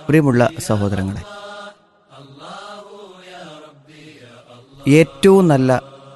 പ്രിയമുള്ള സഹോദരങ്ങളെ ഏറ്റവും നല്ല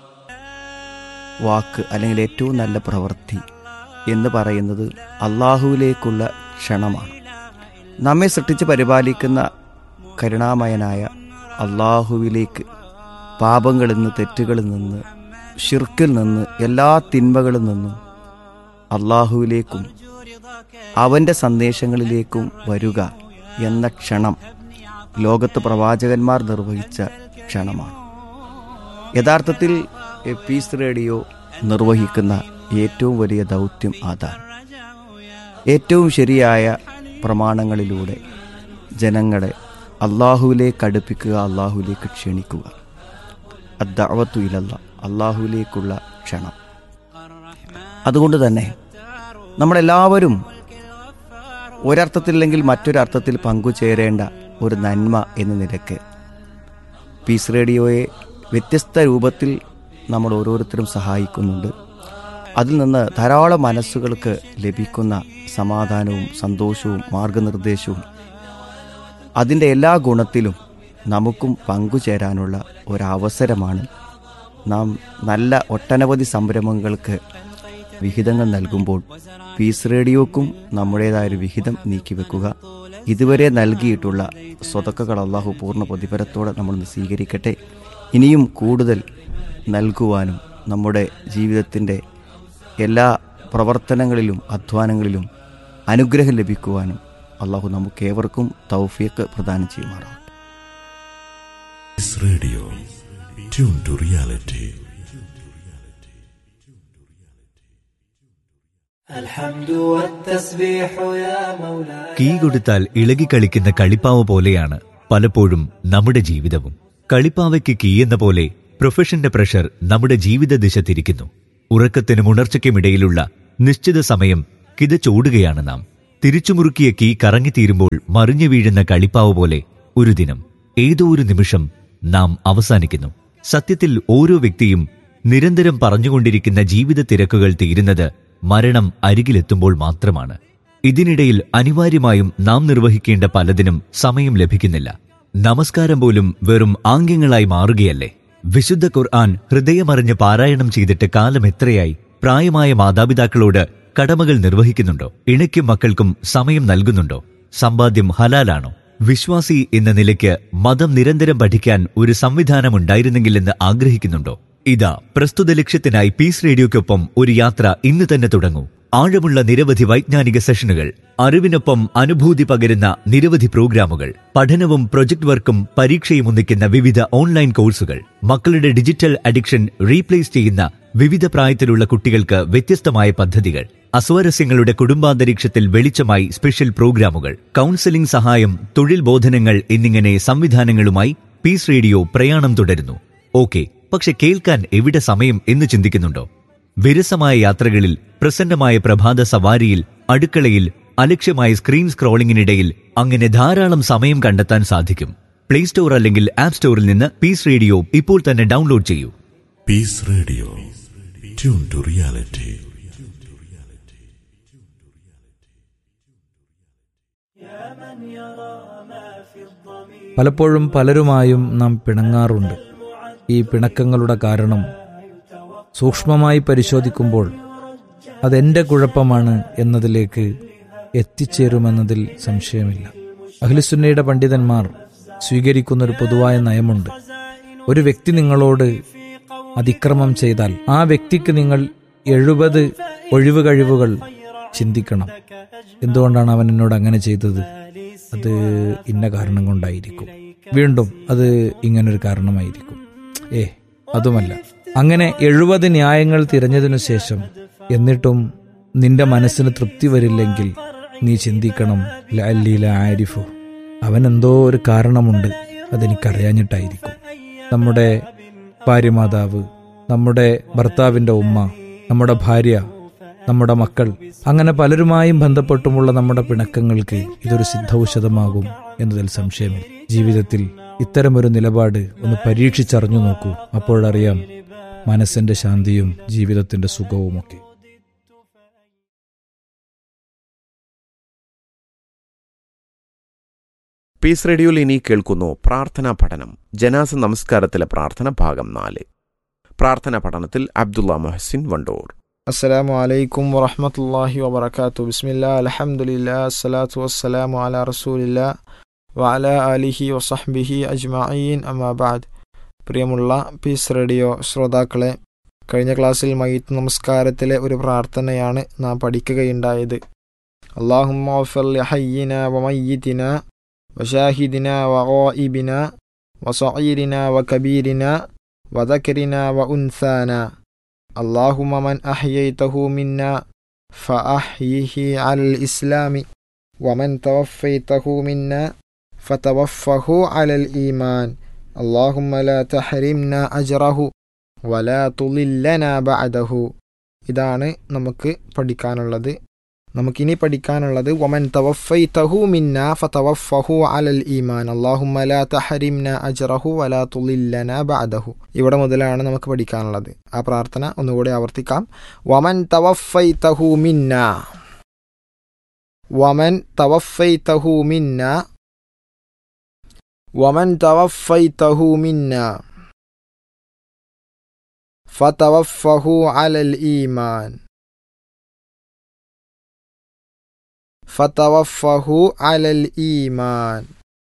വാക്ക് അല്ലെങ്കിൽ ഏറ്റവും നല്ല പ്രവൃത്തി എന്ന് പറയുന്നത് അള്ളാഹുവിലേക്കുള്ള ക്ഷണമാണ് നമ്മെ സൃഷ്ടിച്ച് പരിപാലിക്കുന്ന കരുണാമയനായ അള്ളാഹുവിലേക്ക് പാപങ്ങളിൽ നിന്ന് തെറ്റുകളിൽ നിന്ന് ഷിർക്കിൽ നിന്ന് എല്ലാ തിന്മകളിൽ നിന്നും അള്ളാഹുവിലേക്കും അവൻ്റെ സന്ദേശങ്ങളിലേക്കും വരിക എന്ന ക്ഷണം ലോകത്ത് പ്രവാചകന്മാർ നിർവഹിച്ച ക്ഷണമാണ് യഥാർത്ഥത്തിൽ എ പീസ് റേഡിയോ നിർവഹിക്കുന്ന ഏറ്റവും വലിയ ദൗത്യം അതാണ് ഏറ്റവും ശരിയായ പ്രമാണങ്ങളിലൂടെ ജനങ്ങളെ അള്ളാഹുവിലേക്ക് അടുപ്പിക്കുക അള്ളാഹുവിലേക്ക് ക്ഷണിക്കുക അദ്ദാവത്തു ഇലല്ല അള്ളാഹുവിലേക്കുള്ള ക്ഷണം അതുകൊണ്ട് തന്നെ നമ്മളെല്ലാവരും ഒരർത്ഥത്തില്ലെങ്കിൽ മറ്റൊരർത്ഥത്തിൽ പങ്കുചേരേണ്ട ഒരു നന്മ എന്ന നിലക്ക് പീസ് റേഡിയോയെ വ്യത്യസ്ത രൂപത്തിൽ നമ്മൾ ഓരോരുത്തരും സഹായിക്കുന്നുണ്ട് അതിൽ നിന്ന് ധാരാളം മനസ്സുകൾക്ക് ലഭിക്കുന്ന സമാധാനവും സന്തോഷവും മാർഗനിർദ്ദേശവും അതിൻ്റെ എല്ലാ ഗുണത്തിലും നമുക്കും പങ്കുചേരാനുള്ള ഒരവസരമാണ് നാം നല്ല ഒട്ടനവധി സംരംഭങ്ങൾക്ക് വിഹിതങ്ങൾ നൽകുമ്പോൾ പീസ് റേഡിയോക്കും നമ്മുടേതായൊരു വിഹിതം നീക്കിവെക്കുക ഇതുവരെ നൽകിയിട്ടുള്ള സ്വതക്കകൾ അള്ളാഹു പൂർണ്ണ പ്രതിഫലത്തോടെ നമ്മൾ സ്വീകരിക്കട്ടെ ഇനിയും കൂടുതൽ നൽകുവാനും നമ്മുടെ ജീവിതത്തിൻ്റെ എല്ലാ പ്രവർത്തനങ്ങളിലും അധ്വാനങ്ങളിലും അനുഗ്രഹം ലഭിക്കുവാനും അള്ളാഹു നമുക്കേവർക്കും തൗഫീഖ് പ്രദാനം ചെയ്യുമാറാവട്ടെ This radio, tuned to reality. الحمد والتسبيح يا مولاي key കൊടുത്താൽ ഇളകിക്കളിക്കുന്ന കളിപ്പാവ പോലെയാണ് പലപ്പോഴും നമ്മുടെ ജീവിതവും കളിപ്പാവയ്ക്ക് കീ എന്ന പോലെ പ്രൊഫഷന്റെ പ്രഷർ നമ്മുടെ ജീവിത ദിശ തിരിക്കുന്നു ഉറക്കത്തിനും ഉണർച്ചയ്ക്കുമിടയിലുള്ള നിശ്ചിത സമയം കിതച്ചോടുകയാണ് നാം തിരിച്ചുമുറുക്കിയ കീ കറങ്ങിത്തീരുമ്പോൾ മറിഞ്ഞു വീഴുന്ന കളിപ്പാവ് പോലെ ഒരു ദിനം ഏതോ ഒരു നിമിഷം നാം അവസാനിക്കുന്നു സത്യത്തിൽ ഓരോ വ്യക്തിയും നിരന്തരം പറഞ്ഞുകൊണ്ടിരിക്കുന്ന ജീവിത തിരക്കുകൾ തീരുന്നത് മരണം അരികിലെത്തുമ്പോൾ മാത്രമാണ് ഇതിനിടയിൽ അനിവാര്യമായും നാം നിർവഹിക്കേണ്ട പലതിനും സമയം ലഭിക്കുന്നില്ല നമസ്കാരം പോലും വെറും ആംഗ്യങ്ങളായി മാറുകയല്ലേ വിശുദ്ധ ഖുർആൻ ഹൃദയമറിഞ്ഞ് പാരായണം ചെയ്തിട്ട് കാലം എത്രയായി പ്രായമായ മാതാപിതാക്കളോട് കടമകൾ നിർവഹിക്കുന്നുണ്ടോ ഇണയ്ക്കും മക്കൾക്കും സമയം നൽകുന്നുണ്ടോ സമ്പാദ്യം ഹലാലാണോ വിശ്വാസി എന്ന നിലയ്ക്ക് മതം നിരന്തരം പഠിക്കാൻ ഒരു സംവിധാനം ഉണ്ടായിരുന്നെങ്കിലെന്ന് ആഗ്രഹിക്കുന്നുണ്ടോ ഇതാ പ്രസ്തുത ലക്ഷ്യത്തിനായി പീസ് റേഡിയോയ്ക്കൊപ്പം ഒരു യാത്ര ഇന്ന് തന്നെ തുടങ്ങൂ ആഴമുള്ള നിരവധി വൈജ്ഞാനിക സെഷനുകൾ അറിവിനൊപ്പം അനുഭൂതി പകരുന്ന നിരവധി പ്രോഗ്രാമുകൾ പഠനവും പ്രൊജക്ട് വർക്കും പരീക്ഷയും ഒന്നിക്കുന്ന വിവിധ ഓൺലൈൻ കോഴ്സുകൾ മക്കളുടെ ഡിജിറ്റൽ അഡിക്ഷൻ റീപ്ലേസ് ചെയ്യുന്ന വിവിധ പ്രായത്തിലുള്ള കുട്ടികൾക്ക് വ്യത്യസ്തമായ പദ്ധതികൾ അസ്വാരസ്യങ്ങളുടെ കുടുംബാന്തരീക്ഷത്തിൽ വെളിച്ചമായി സ്പെഷ്യൽ പ്രോഗ്രാമുകൾ കൗൺസിലിംഗ് സഹായം തൊഴിൽ ബോധനങ്ങൾ എന്നിങ്ങനെ സംവിധാനങ്ങളുമായി പീസ് റേഡിയോ പ്രയാണം തുടരുന്നു ഓക്കെ പക്ഷെ കേൾക്കാൻ എവിടെ സമയം എന്ന് ചിന്തിക്കുന്നുണ്ടോ വിരസമായ യാത്രകളിൽ പ്രസന്നമായ പ്രഭാത സവാരിയിൽ അടുക്കളയിൽ അലക്ഷ്യമായ സ്ക്രീൻ സ്ക്രോളിംഗിനിടയിൽ അങ്ങനെ ധാരാളം സമയം കണ്ടെത്താൻ സാധിക്കും പ്ലേ സ്റ്റോർ അല്ലെങ്കിൽ ആപ്പ് സ്റ്റോറിൽ നിന്ന് പീസ് റേഡിയോ ഇപ്പോൾ തന്നെ ഡൗൺലോഡ് ചെയ്യൂ Peace Radio, tuned to reality. പലപ്പോഴും പലരുമായും നാം പിണങ്ങാറുണ്ട് ഈ പിണക്കങ്ങളുടെ കാരണം സൂക്ഷ്മമായി പരിശോധിക്കുമ്പോൾ അതെന്റെ കുഴപ്പമാണ് എന്നതിലേക്ക് എത്തിച്ചേരുമെന്നതിൽ സംശയമില്ല അഖിലുസുന്നയുടെ പണ്ഡിതന്മാർ സ്വീകരിക്കുന്ന ഒരു പൊതുവായ നയമുണ്ട് ഒരു വ്യക്തി നിങ്ങളോട് അതിക്രമം ചെയ്താൽ ആ വ്യക്തിക്ക് നിങ്ങൾ എഴുപത് ഒഴിവ് കഴിവുകൾ ചിന്തിക്കണം എന്തുകൊണ്ടാണ് അവൻ എന്നോട് അങ്ങനെ ചെയ്തത് അത് ഇന്ന കാരണം കൊണ്ടായിരിക്കും വീണ്ടും അത് ഇങ്ങനൊരു കാരണമായിരിക്കും ഏ അതുമല്ല അങ്ങനെ എഴുപത് ന്യായങ്ങൾ തിരഞ്ഞതിനു ശേഷം എന്നിട്ടും നിന്റെ മനസ്സിന് തൃപ്തി വരില്ലെങ്കിൽ നീ ചിന്തിക്കണം ലഅല്ലീല ആരിഫു അവൻ എന്തോ ഒരു കാരണമുണ്ട് അതെനിക്കറിയാഞ്ഞിട്ടായിരിക്കും നമ്മുടെ ഭാര്യമാതാവ് നമ്മുടെ ഭർത്താവിന്റെ ഉമ്മ നമ്മുടെ ഭാര്യ നമ്മുടെ മക്കൾ അങ്ങനെ പലരുമായും ബന്ധപ്പെട്ടുമുള്ള നമ്മുടെ പിണക്കങ്ങൾക്ക് ഇതൊരു സിദ്ധൌഷധമാകും എന്നതിൽ സംശയമില്ല ജീവിതത്തിൽ ഇത്തരമൊരു നിലപാട് ഒന്ന് പരീക്ഷിച്ചറിഞ്ഞു നോക്കൂ അപ്പോഴറിയാം മനസ്സിന്റെ ശാന്തിയും ജീവിതത്തിന്റെ സുഖവുമൊക്കെ പീസ് റേഡിയോയിൽ ഇനി കേൾക്കുന്നു പ്രാർത്ഥനാ പഠനം ജനാസ നമസ്കാരത്തിലെ പ്രാർത്ഥന ഭാഗം നാല് പ്രാർത്ഥനാ പഠനത്തിൽ അബ്ദുള്ള മൊഹസിൻ വണ്ടൂർ അസ്സലാമു അലൈക്കും വറഹമത്തല്ലാഹി വബർക്കാത്തു ബിസ്മില്ലാ അലഹമുല്ല അസ്സലാത്തു വസ്സലാമു അല റസൂലില്ല വഅല അലിഹി വസഹ്ബിഹി അജ്മഈൻ അമാബാദ് പ്രിയമുള്ള പീസ് റേഡിയോ ശ്രോതാക്കളെ കഴിഞ്ഞ ക്ലാസ്സിൽ മയ്യത്ത് നമസ്കാരത്തിലെ ഒരു പ്രാർത്ഥനയാണ് നാം പഠിക്കുകയുണ്ടായത് അള്ളാഹുമ്മ ഹയ്യിന വമയ്യിത്തിന വഷാഹിദിന വഗായിബിന വസഈരിന വകബീരിന വദക്കരിന വഉൻസാന اللهم من أحييته منا فأحيه على الإسلام ومن توفيته منا فتوفه على الإيمان اللهم لا تحرمنا أجره ولا تضلنا بعده ഇതാണ് നമുക്ക് പഠിക്കാനുള്ളത് നമുക്കിനി പഠിക്കാനുള്ളത് വമൻ തവഫൈതഹു മിന്ന ഫതവഫഹു അലൽ ഈമാൻ അല്ലാഹുമ്മ ലാ തഹരിംന അജ്റഹു വലാ തുളില്ലന ബഅദഹു ഇവിടെ മുതലാണ് നമുക്ക് പഠിക്കാനുള്ളത് ആ പ്രാർത്ഥന ഒന്നുകൂടി ആവർത്തിക്കാം വമൻ തവഫൈതഹു മിന്ന വമൻ തവഫൈതഹു മിന്ന വമൻ തവഫൈതഹു മിന്ന ഫതവഫഹു അലൽ ഈമാൻ فتوفه على الإيمان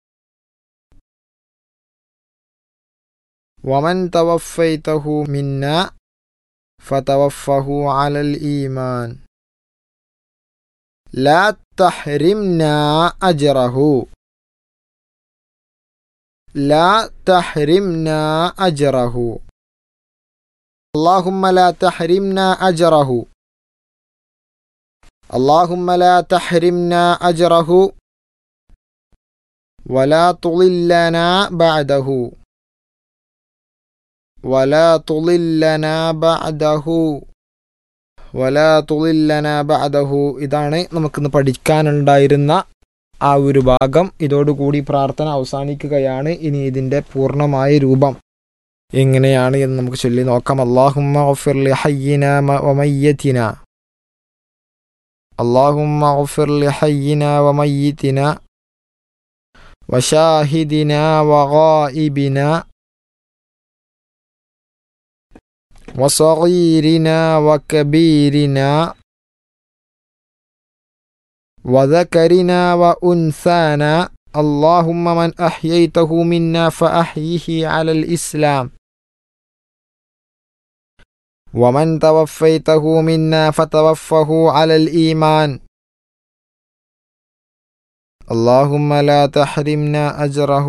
ومن توفيته منا فتوفه على الإيمان لا تحرمنا أجره لا تحرمنا أجره اللهم لا تحرمنا أجره اللهم لا تحرمنا أجره ولا تضلنا بعده ولا تضلنا بعده ولا تضلنا بعده ഇതാണ് നമുക്കിന്ന് പഠിക്കാനുണ്ടായിരുന്ന ആ ഒരു ഭാഗം ഇതോടുകൂടി പ്രാർത്ഥന അവസാനിക്കുകയാണ് ഇനി ഇതിൻ്റെ പൂർണ്ണമായ രൂപം എങ്ങനെയാണ് എന്ന് നമുക്ക് ചൊല്ലി നോക്കാം അള്ളാഹുമ്മ ഗഫിർ ഹയ്യിന വമയ്യത്തിന اللهم اغفر لحينا وميتنا وشاهدنا وغائبنا وصغيرنا وكبيرنا وذكرنا وانثانا اللهم من احييته منا فاحيه على الاسلام ومن توفيته منا فتوفه على الإيمان اللهم لا تحرمنا أجره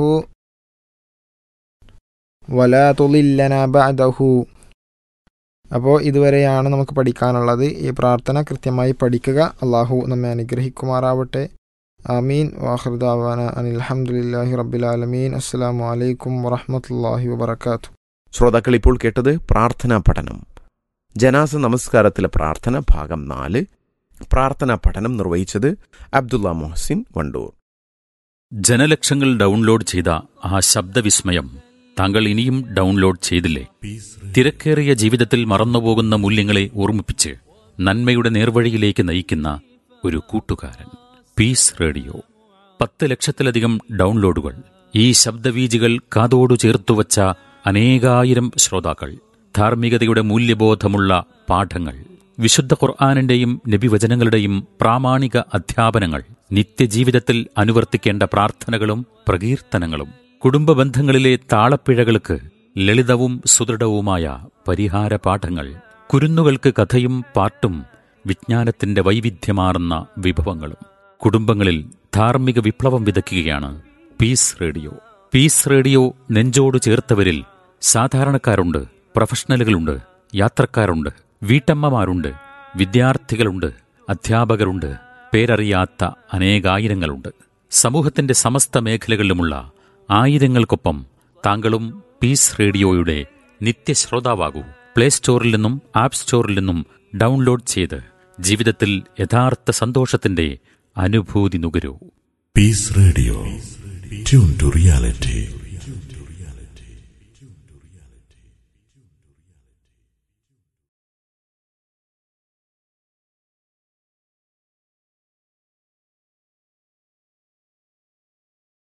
ولا تضلنا بعده അപ്പോൾ ഇതുവരെയാണ് നമുക്ക് പഠിക്കാനുള്ളത് ഈ പ്രാർത്ഥന കൃത്യമായി പഠിക്കുക അള്ളാഹു നമ്മെ അനുഗ്രഹിക്കുമാറാവട്ടെ ആമീൻ വാഹൃദാവാന അനിൽ അലഹമുല്ലാഹി റബ്ബിലാലമീൻ അസ്സാം വലൈക്കും വറഹമത്തല്ലാഹി വബർക്കാത്തു ശ്രോതാക്കൾ ഇപ്പോൾ കേട്ടത് പ്രാർത്ഥനാ പഠനം ജനാസ നമസ്കാരത്തിലെ പ്രാർത്ഥന ഭാഗം നാല് പ്രാർത്ഥനാ പഠനം നിർവഹിച്ചത് അബ്ദുള്ള മൊഹസിൻ വണ്ടൂർ ജനലക്ഷങ്ങൾ ഡൗൺലോഡ് ചെയ്ത ആ ശബ്ദവിസ്മയം താങ്കൾ ഇനിയും ഡൗൺലോഡ് ചെയ്തില്ലേ തിരക്കേറിയ ജീവിതത്തിൽ മറന്നുപോകുന്ന മൂല്യങ്ങളെ ഓർമ്മിപ്പിച്ച് നന്മയുടെ നേർവഴിയിലേക്ക് നയിക്കുന്ന ഒരു കൂട്ടുകാരൻ പീസ് റേഡിയോ പത്ത് ലക്ഷത്തിലധികം ഡൗൺലോഡുകൾ ഈ ശബ്ദവീജികൾ കാതോടു ചേർത്തുവച്ച അനേകായിരം ശ്രോതാക്കൾ ധാർമ്മികതയുടെ മൂല്യബോധമുള്ള പാഠങ്ങൾ വിശുദ്ധ ഖുർആാനിന്റെയും നബിവചനങ്ങളുടെയും പ്രാമാണിക അധ്യാപനങ്ങൾ നിത്യജീവിതത്തിൽ അനുവർത്തിക്കേണ്ട പ്രാർത്ഥനകളും പ്രകീർത്തനങ്ങളും കുടുംബ ബന്ധങ്ങളിലെ താളപ്പിഴകൾക്ക് ലളിതവും സുദൃഢവുമായ പരിഹാര പാഠങ്ങൾ കുരുന്നുകൾക്ക് കഥയും പാട്ടും വിജ്ഞാനത്തിന്റെ വൈവിധ്യമാർന്ന വിഭവങ്ങളും കുടുംബങ്ങളിൽ ധാർമ്മിക വിപ്ലവം വിതയ്ക്കുകയാണ് പീസ് റേഡിയോ പീസ് റേഡിയോ നെഞ്ചോട് ചേർത്തവരിൽ സാധാരണക്കാരുണ്ട് പ്രൊഫഷണലുകളുണ്ട് യാത്രക്കാരുണ്ട് വീട്ടമ്മമാരുണ്ട് വിദ്യാർത്ഥികളുണ്ട് അധ്യാപകരുണ്ട് പേരറിയാത്ത അനേകായിരങ്ങളുണ്ട് സമൂഹത്തിന്റെ സമസ്ത മേഖലകളിലുമുള്ള ആയിരങ്ങൾക്കൊപ്പം താങ്കളും പീസ് റേഡിയോയുടെ നിത്യശ്രോതാവാകൂ പ്ലേ സ്റ്റോറിൽ നിന്നും ആപ്പ് സ്റ്റോറിൽ നിന്നും ഡൗൺലോഡ് ചെയ്ത് ജീവിതത്തിൽ യഥാർത്ഥ സന്തോഷത്തിന്റെ അനുഭൂതി നുകരൂ Peace Radio. Tune to reality.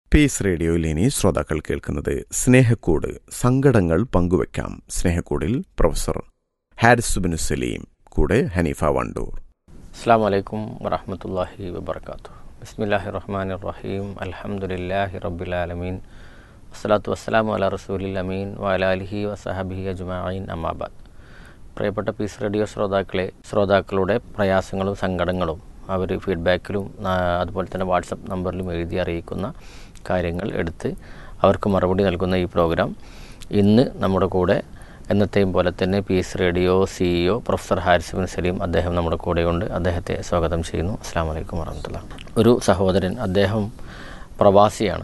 Peace റേഡിയോയിൽ ഇനി ശ്രോതാക്കൾ കേൾക്കുന്നത് സ്നേഹക്കൂട് സങ്കടങ്ങൾ പങ്കുവെക്കാം സ്നേഹക്കൂടിൽ പ്രൊഫസർ ഹാരിസ് ബിൻ സലീം കൂടെ ഹനീഫ വണ്ടൂർ അസ്സാം വലൈക്കും വറഹമത്തല്ലാഹി വബർക്കാത്തു ബിസ്മില്ലാഹി റഹ്മാൻ റഹീം അൽഹംദുലില്ലാഹി റബ്ബിലാലമീൻ വസ്സലാത്തു വസ്സലാമു അല റസൂലിൽ അമീൻ വലാലിഹി വസഹബിഹി അജ്മായിൻ അമ്മാബാദ് പ്രിയപ്പെട്ട പീസ് റേഡിയോ ശ്രോതാക്കളെ ശ്രോതാക്കളുടെ പ്രയാസങ്ങളും സങ്കടങ്ങളും അവർ ഫീഡ്ബാക്കിലും ആ, അതുപോലെ തന്നെ വാട്സപ്പ് നമ്പറിലും എഴുതി അറിയിക്കുന്ന കാര്യങ്ങൾ എടുത്ത് അവർക്ക് മറുപടി നൽകുന്ന ഈ പ്രോഗ്രാം ഇന്ന് നമ്മുടെ കൂടെ എന്നത്തെയും പോലെ തന്നെ peace radio CEO professor Haris bin Saleem അദ്ദേഹം നമ്മുടെ കൂടെയുണ്ട് അദ്ദേഹത്തെ സ്വാഗതം ചെയ്യുന്നു അസ്സാം വലൈക്കും വറഹമത്തുള്ള ഒരു സഹോദരൻ അദ്ദേഹം പ്രവാസിയാണ്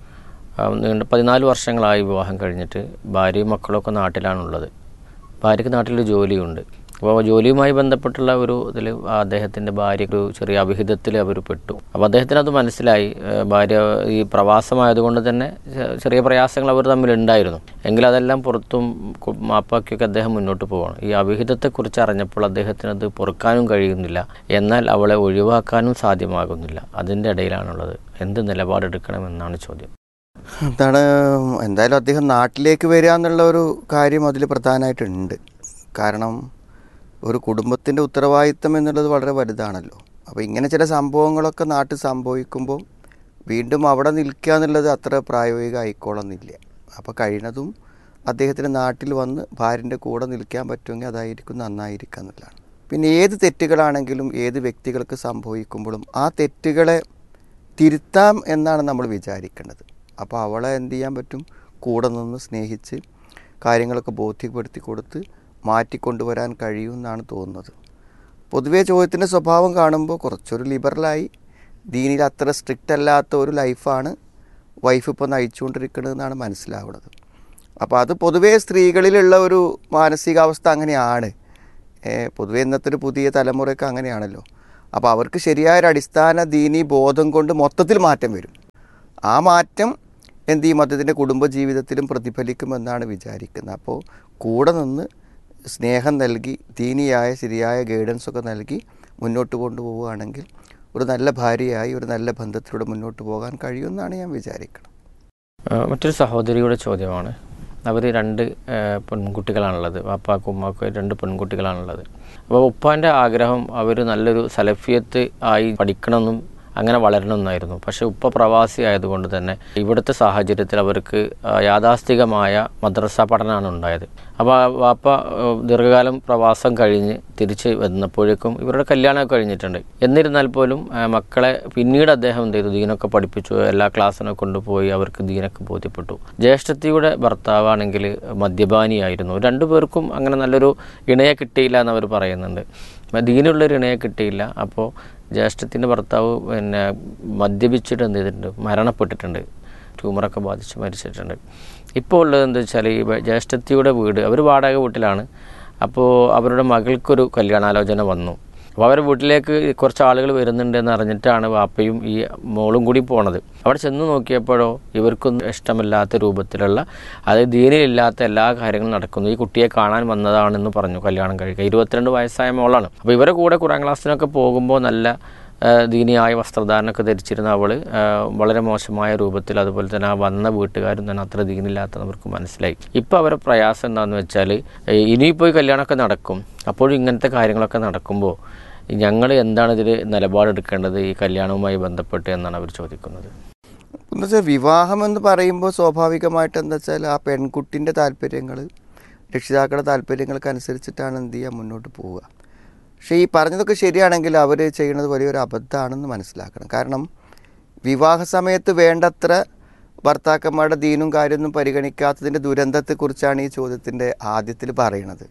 ആ, നീണ്ട പതിനാല് വർഷങ്ങളായി വിവാഹം കഴിഞ്ഞിട്ട് ഭാര്യയും മക്കളൊക്കെ നാട്ടിലാണുള്ളത് ഭാര്യയ്ക്ക് നാട്ടിലൊരു ജോലിയുണ്ട് അപ്പോൾ ജോലിയുമായി ബന്ധപ്പെട്ടുള്ള ഒരു ഇതിൽ അദ്ദേഹത്തിൻ്റെ ഭാര്യ ഒരു ചെറിയ അവിഹിതത്തിൽ അവർ പെട്ടു അപ്പോൾ അദ്ദേഹത്തിന് അത് മനസ്സിലായി ഏഹ് ഭാര്യ ഈ പ്രവാസമായതുകൊണ്ട് തന്നെ ചെ- ചെറിയ പ്രയാസങ്ങൾ അവർ തമ്മിലുണ്ടായിരുന്നു എങ്കിലും അതെല്ലാം പുറത്തും കു- മാപ്പാക്കിയൊക്കെ അദ്ദേഹം മുന്നോട്ട് പോവാണ് ഈ അവിഹിതത്തെക്കുറിച്ച് അറിഞ്ഞപ്പോൾ അദ്ദേഹത്തിന് അത് പൊറുക്കാനും കഴിയുന്നില്ല എന്നാൽ അവളെ ഒഴിവാക്കാനും സാധ്യമാകുന്നില്ല അതിൻ്റെ ഇടയിലാണുള്ളത് എന്ത് നിലപാടെടുക്കണമെന്നാണ് ചോദ്യം എന്താണ് എന്തായാലും അദ്ദേഹം നാട്ടിലേക്ക് വരിക എന്നുള്ള ഒരു കാര്യം അതിൽ പ്രധാനമായിട്ടുണ്ട് കാരണം ഒരു കുടുംബത്തിൻ്റെ ഉത്തരവാദിത്തം എന്നുള്ളത് വളരെ വലുതാണല്ലോ അപ്പോൾ ഇങ്ങനെ ചില സംഭവങ്ങളൊക്കെ നാട്ടിൽ സംഭവിക്കുമ്പോൾ വീണ്ടും അവിടെ നിൽക്കുക എന്നുള്ളത് അത്ര പ്രായോഗിക ആയിക്കോളന്നില്ല അപ്പോൾ കഴിയുന്നതും അദ്ദേഹത്തിന് നാട്ടിൽ വന്ന് ഭാര്യൻ്റെ കൂടെ നിൽക്കാൻ പറ്റുമെങ്കിൽ അതായിരിക്കും നന്നായിരിക്കുക എന്നുള്ളതാണ് പിന്നെ ഏത് തെറ്റുകളാണെങ്കിലും ഏത് വ്യക്തികൾക്ക് സംഭവിക്കുമ്പോഴും ആ തെറ്റുകളെ തിരുത്താം എന്നാണ് നമ്മൾ വിചാരിക്കേണ്ടത് അപ്പോൾ അവളെ എന്ത് ചെയ്യാൻ പറ്റും കൂടെ നിന്ന് സ്നേഹിച്ച് കാര്യങ്ങളൊക്കെ ബോധ്യപ്പെടുത്തി കൊടുത്ത് മാറ്റിക്കൊണ്ടുവരാൻ കഴിയുമെന്നാണ് തോന്നുന്നത് പൊതുവേ ചോദ്യത്തിൻ്റെ സ്വഭാവം കാണുമ്പോൾ കുറച്ചൊരു ലിബറലായി ദീനിൽ അത്ര സ്ട്രിക്റ്റ് അല്ലാത്ത ഒരു ലൈഫാണ് വൈഫ് ഇപ്പോൾ നയിച്ചുകൊണ്ടിരിക്കുന്നതെന്നാണ് മനസ്സിലാവുന്നത് അപ്പോൾ അത് പൊതുവേ സ്ത്രീകളിലുള്ള ഒരു മാനസികാവസ്ഥ അങ്ങനെയാണ് ഏ, പൊതുവെ ഇന്നത്തെ ഒരു പുതിയ തലമുറയ്ക്ക് അങ്ങനെയാണല്ലോ അപ്പോൾ അവർക്ക് ശരിയായൊരു അടിസ്ഥാന ദീനി ബോധം കൊണ്ട് മൊത്തത്തിൽ മാറ്റം വരും ആ മാറ്റം എന്ത് ചെയ്യും അദ്ദേഹത്തിൻ്റെ കുടുംബജീവിതത്തിലും പ്രതിഫലിക്കുമെന്നാണ് വിചാരിക്കുന്നത് അപ്പോൾ കൂടെ നിന്ന് സ്നേഹം നൽകി ദീനിയായ ശരിയായ ഗൈഡൻസ് ഒക്കെ നൽകി മുന്നോട്ട് കൊണ്ടുപോവുകയാണെങ്കിൽ ഒരു നല്ല ഭാര്യയായി ഒരു നല്ല ബന്ധത്തിലൂടെ മുന്നോട്ട് പോകാൻ കഴിയുമെന്നാണ് ഞാൻ വിചാരിക്കുന്നത് ആ, മറ്റൊരു സഹോദരിയുടെ ചോദ്യമാണ് അവർ രണ്ട് ആ, പെൺകുട്ടികളാണുള്ളത് വാപ്പാക്കും ഉമ്മാക്കും രണ്ട് പെൺകുട്ടികളാണുള്ളത് അപ്പോൾ ഉപ്പാൻ്റെ ആഗ്രഹം അവർ നല്ലൊരു സലഫിയത്ത് ആയി പഠിക്കണമെന്നും അങ്ങനെ വളരണമെന്നായിരുന്നു പക്ഷേ ഉപ്പ പ്രവാസി ആയതുകൊണ്ട് തന്നെ ഇവിടുത്തെ സാഹചര്യത്തിൽ അവർക്ക് ആ, യാഥാസ്ഥികമായ മദ്രസ പഠനമാണ് ഉണ്ടായത് അപ്പോൾ ആ വാപ്പ ആ, ദീർഘകാലം പ്രവാസം കഴിഞ്ഞ് തിരിച്ച് വന്നപ്പോഴേക്കും ഇവരുടെ കല്യാണമൊക്കെ കഴിഞ്ഞിട്ടുണ്ട് എന്നിരുന്നാൽ പോലും ആ, മക്കളെ പിന്നീട് അദ്ദേഹം എന്ത് ചെയ്തു ദീനൊക്കെ പഠിപ്പിച്ചു എല്ലാ ക്ലാസ്സിനൊക്കെ കൊണ്ടുപോയി അവർക്ക് ദീനൊക്കെ ബോധ്യപ്പെട്ടു ജ്യേഷ്ഠത്തിയുടെ ഭർത്താവാണെങ്കിൽ മദ്യപാനിയായിരുന്നു രണ്ടുപേർക്കും അങ്ങനെ നല്ലൊരു ഇണയെ കിട്ടിയില്ല എന്ന് അവർ പറയുന്നുണ്ട് ദീനുള്ളൊരു ഇണയെ കിട്ടിയില്ല അപ്പോൾ ജ്യേഷ്ഠത്തിൻ്റെ ഭർത്താവ് പിന്നെ മദ്യപിച്ചിട്ട് എന്ത് ചെയ്തിട്ടുണ്ട് മരണപ്പെട്ടിട്ടുണ്ട് ട്യൂമറൊക്കെ ബാധിച്ച് മരിച്ചിട്ടുണ്ട് ഇപ്പോൾ ഉള്ളത് എന്താ വെച്ചാൽ ഈ ജ്യേഷ്ഠത്തിയുടെ വീട് അവർ വാടക വീട്ടിലാണ് അപ്പോൾ അവരുടെ മകൾക്കൊരു കല്യാണാലോചന വന്നു അപ്പോൾ അവരുടെ വീട്ടിലേക്ക് കുറച്ച് ആളുകൾ വരുന്നുണ്ട് എന്ന് അറിഞ്ഞിട്ടാണ് വാപ്പയും ഈ മോളും കൂടി പോണത് അവിടെ ചെന്ന് നോക്കിയപ്പോഴോ ഇവർക്കൊന്നും ഇഷ്ടമില്ലാത്ത രൂപത്തിലുള്ള അതായത് ദീനിലില്ലാത്ത എല്ലാ കാര്യങ്ങളും നടക്കുന്നു ഈ കുട്ടിയെ കാണാൻ വന്നതാണെന്ന് പറഞ്ഞു കല്യാണം കഴിക്കുക ഇരുപത്തിരണ്ട് വയസ്സായ മോളാണ് അപ്പോൾ ഇവരെ കൂടെ കുറാം ക്ലാസ്സിനൊക്കെ പോകുമ്പോൾ നല്ല ആ, ദീനിയായ വസ്ത്രധാരണമൊക്കെ ധരിച്ചിരുന്ന അവൾ വളരെ മോശമായ രൂപത്തിൽ അതുപോലെ തന്നെ ആ വന്ന വീട്ടുകാരും തന്നെ അത്ര ദീനില്ലാത്ത അവർക്ക് മനസ്സിലായി ഇപ്പോൾ അവരെ പ്രയാസം എന്താണെന്ന് വെച്ചാൽ ഇനിയിപ്പോൾ ഈ കല്യാണമൊക്കെ നടക്കും അപ്പോഴും ഇങ്ങനത്തെ കാര്യങ്ങളൊക്കെ നടക്കുമ്പോൾ ഞങ്ങൾ എന്താണ് ഇതിൽ നിലപാടെടുക്കേണ്ടത് ഈ കല്യാണവുമായി ബന്ധപ്പെട്ട് എന്നാണ് അവർ ചോദിക്കുന്നത് എന്ന് വെച്ചാൽ വിവാഹം എന്ന് പറയുമ്പോൾ സ്വാഭാവികമായിട്ട് എന്താ വെച്ചാൽ ആ പെൺകുട്ടിൻ്റെ താല്പര്യങ്ങൾ രക്ഷിതാക്കളുടെ താല്പര്യങ്ങൾക്ക് അനുസരിച്ചിട്ടാണ് എന്ത് ചെയ്യുക മുന്നോട്ട് പോവുക പക്ഷേ ഈ പറഞ്ഞതൊക്കെ ശരിയാണെങ്കിൽ അവർ ചെയ്യുന്നത് വലിയൊരു അബദ്ധമാണെന്ന് മനസ്സിലാക്കണം കാരണം വിവാഹ സമയത്ത് വേണ്ടത്ര ഭർത്താക്കന്മാരുടെ ദീനും കാര്യമൊന്നും പരിഗണിക്കാത്തതിൻ്റെ ദുരന്തത്തെക്കുറിച്ചാണ് ഈ ചോദ്യത്തിൻ്റെ ആദ്യത്തിൽ പറയണത്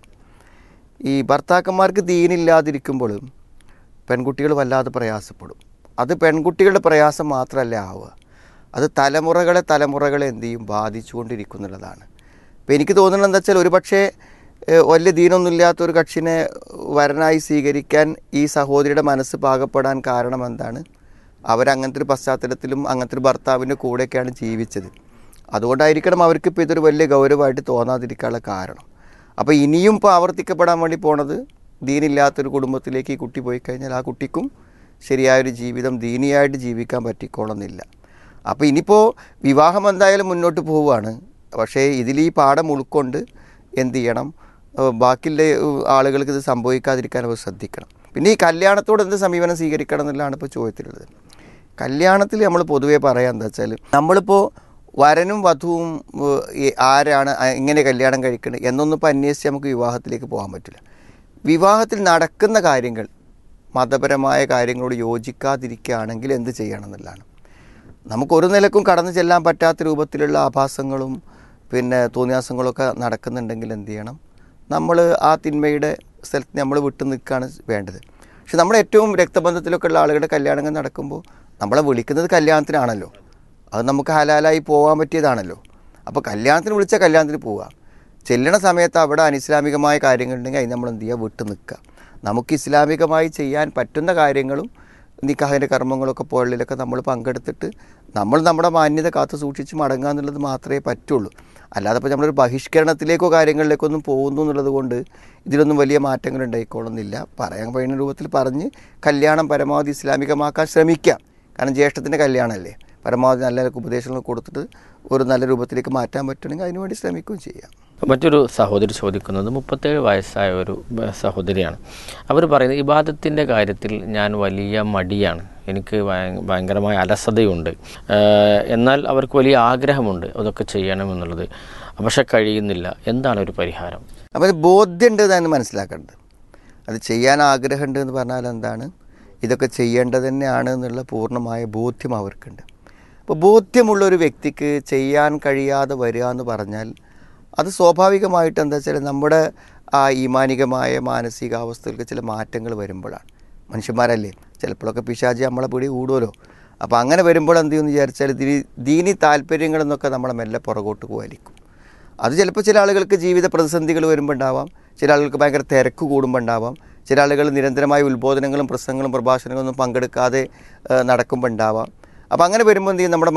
ഈ ഭർത്താക്കന്മാർക്ക് ദീനില്ലാതിരിക്കുമ്പോഴും പെൺകുട്ടികൾ വല്ലാതെ പ്രയാസപ്പെടും അത് പെൺകുട്ടികളുടെ പ്രയാസം മാത്രമല്ല ആവുക അത് തലമുറകളെ തലമുറകളെ എന്ത് ചെയ്യും ബാധിച്ചുകൊണ്ടിരിക്കുന്നുള്ളതാണ് അപ്പോൾ എനിക്ക് തോന്നുന്നത് എന്താ വെച്ചാൽ ഒരുപക്ഷെ ഏഹ്, വലിയ ദീനൊന്നുമില്ലാത്ത ഒരു കക്ഷിനെ വരനായി സ്വീകരിക്കാൻ ഈ സഹോദരിയുടെ മനസ്സ് പാകപ്പെടാൻ കാരണം എന്താണ് അവരങ്ങനത്തെ ഒരു പശ്ചാത്തലത്തിലും അങ്ങനത്തെ ഒരു ഭർത്താവിൻ്റെ കൂടെയൊക്കെയാണ് ജീവിച്ചത് അതുകൊണ്ടായിരിക്കണം അവർക്ക് ഇപ്പോൾ ഇതൊരു വലിയ ഗൗരവമായിട്ട് തോന്നാതിരിക്കാനുള്ള കാരണം അപ്പോൾ ഇനിയും ഇപ്പോൾ ആവർത്തിക്കപ്പെടാൻ വേണ്ടി പോണത് ദീനില്ലാത്തൊരു കുടുംബത്തിലേക്ക് ഈ കുട്ടി പോയി കഴിഞ്ഞാൽ ആ കുട്ടിക്കും ശരിയായൊരു ജീവിതം ദീനിയായിട്ട് ജീവിക്കാൻ പറ്റിക്കോളുന്നില്ല അപ്പോൾ ഇനിയിപ്പോൾ വിവാഹം എന്തായാലും മുന്നോട്ട് പോവുകയാണ് പക്ഷേ ഇതിൽ ഈ പാഠം ഉൾക്കൊണ്ട് എന്ത് ചെയ്യണം ഏഹ് ബാക്കിയുള്ള ഏഹ് ആളുകൾക്ക് ഇത് സംഭവിക്കാതിരിക്കാൻ അവർ ശ്രദ്ധിക്കണം പിന്നെ ഈ കല്യാണത്തോട് എന്ത് സമീപനം സ്വീകരിക്കണം എന്നുള്ളതാണ് ഇപ്പോൾ ചോദ്യത്തിലുള്ളത് കല്യാണത്തിൽ നമ്മൾ പൊതുവേ പറയാൻ എന്താ വെച്ചാൽ നമ്മളിപ്പോൾ വരനും വധുവും ഏഹ്, ഈ ആരാണ് ആ, എങ്ങനെ കല്യാണം കഴിക്കുന്നത് എന്നൊന്നും ഇപ്പോൾ അന്വേഷിച്ച് നമുക്ക് വിവാഹത്തിലേക്ക് പോകാൻ പറ്റില്ല വിവാഹത്തിൽ നടക്കുന്ന കാര്യങ്ങൾ മതപരമായ കാര്യങ്ങളോട് യോജിക്കാതിരിക്കുകയാണെങ്കിൽ എന്ത് ചെയ്യണം എന്നുള്ളതാണ് നമുക്ക് ഒരു നിലക്കും കടന്നു ചെല്ലാൻ പറ്റാത്ത രൂപത്തിലുള്ള ആഭാസങ്ങളും പിന്നെ തോന്നിയാസങ്ങളൊക്കെ നടക്കുന്നുണ്ടെങ്കിൽ എന്ത് ചെയ്യണം നമ്മൾ ആ തിന്മയുടെ സ്ഥലത്ത് നമ്മൾ വിട്ടു നിൽക്കുകയാണ് വേണ്ടത് പക്ഷെ നമ്മുടെ ഏറ്റവും രക്തബന്ധത്തിലൊക്കെ ഉള്ള ആളുകളുടെ കല്യാണങ്ങൾ നടക്കുമ്പോൾ നമ്മളെ വിളിക്കുന്നത് കല്യാണത്തിനാണല്ലോ അത് നമുക്ക് ഹലാലായി പോകാൻ പറ്റിയതാണല്ലോ അപ്പോൾ കല്യാണത്തിന് വിളിച്ചാൽ കല്യാണത്തിന് പോവുക ചെല്ലണ സമയത്ത് അവിടെ അനിസ്ലാമികമായ കാര്യങ്ങളുണ്ടെങ്കിൽ അതിന് നമ്മൾ എന്ത് ചെയ്യുക വിട്ടു നിൽക്കുക നമുക്ക് ഇസ്ലാമികമായി ചെയ്യാൻ പറ്റുന്ന കാര്യങ്ങളും നിക്കാഹിൻ്റെ കർമ്മങ്ങളൊക്കെ പോലുള്ളതിലൊക്കെ നമ്മൾ പങ്കെടുത്തിട്ട് നമ്മൾ നമ്മുടെ മാന്യത കാത്തു സൂക്ഷിച്ച് മടങ്ങുക എന്നുള്ളത് മാത്രമേ പറ്റുള്ളൂ അല്ലാതെ ഇപ്പോൾ നമ്മളൊരു ബഹിഷ്കരണത്തിലേക്കോ കാര്യങ്ങളിലേക്കോ ഒന്നും പോകുന്നു എന്നുള്ളത് കൊണ്ട് ഇതിലൊന്നും വലിയ മാറ്റങ്ങൾ ഉണ്ടായിക്കോളുന്നില്ല പറയാൻ കഴിയുന്ന രൂപത്തിൽ പറഞ്ഞ് കല്യാണം പരമാവധി ഇസ്ലാമികമാക്കാൻ ശ്രമിക്കാം കാരണം ജ്യേഷ്ഠത്തിൻ്റെ കല്യാണമല്ലേ പരമാവധി നല്ല ഉപദേശങ്ങൾ കൊടുത്തിട്ട് ഒരു നല്ല രൂപത്തിലേക്ക് മാറ്റാൻ പറ്റുമെങ്കിൽ അതിനുവേണ്ടി ശ്രമിക്കുകയും ചെയ്യാം മറ്റൊരു സഹോദരി ചോദിക്കുന്നത് മുപ്പത്തേഴ് വയസ്സായ ഒരു ബ- സഹോദരിയാണ് അവർ പറയുന്നത് ഇബാദത്തിൻ്റെ കാര്യത്തിൽ ഞാൻ വലിയ മടിയാണ് എനിക്ക് ഭയ- ഭയങ്കരമായ അലസതയുണ്ട് ഏഹ് എന്നാൽ അവർക്ക് വലിയ ആഗ്രഹമുണ്ട് അതൊക്കെ ചെയ്യണമെന്നുള്ളത് പക്ഷെ കഴിയുന്നില്ല എന്താണ് ഒരു പരിഹാരം അപ്പോൾ അത് ബോധ്യമുണ്ട് എന്നാണ് മനസ്സിലാക്കേണ്ടത് അത് ചെയ്യാൻ ആഗ്രഹമുണ്ട് എന്ന് പറഞ്ഞാൽ എന്താണ് ഇതൊക്കെ ചെയ്യേണ്ടത് തന്നെയാണ് എന്നുള്ള പൂർണ്ണമായ ബോധ്യം അവർക്കുണ്ട് അപ്പോൾ ബോധ്യമുള്ള ഒരു വ്യക്തിക്ക് ചെയ്യാൻ കഴിയാതെ വരിക എന്ന് പറഞ്ഞാൽ അത് സ്വാഭാവികമായിട്ട് എന്താ വെച്ചാൽ നമ്മുടെ ആ ഈമാനികമായ മാനസികാവസ്ഥകൾക്ക് ചില മാറ്റങ്ങൾ വരുമ്പോഴാണ് മനുഷ്യന്മാരല്ലേ ചിലപ്പോഴൊക്കെ പിശാചി നമ്മളെ പിടി കൂടുമല്ലോ അപ്പോൾ അങ്ങനെ വരുമ്പോൾ എന്ത് ചെയ്യുമെന്ന് വിചാരിച്ചാൽ ദീ ദീനി താല്പര്യങ്ങളെന്നൊക്കെ നമ്മളെ മെല്ലെ പുറകോട്ട് വലിക്കും അത് ചിലപ്പോൾ ചില ആളുകൾക്ക് ജീവിത പ്രതിസന്ധികൾ വരുമ്പോൾ ഉണ്ടാവാം ചില ആളുകൾക്ക് ഭയങ്കര തിരക്ക് കൂടുമ്പോൾ ഉണ്ടാവാം ചില ആളുകൾ നിരന്തരമായ ഉത്ബോധനങ്ങളും പ്രസംഗങ്ങളും പ്രഭാഷണങ്ങളൊന്നും പങ്കെടുക്കാതെ ഏഹ്, നടക്കുമ്പോൾ ഉണ്ടാവാം അപ്പോൾ അങ്ങനെ വരുമ്പോൾ എന്ത് ചെയ്യും നമ്മുടെ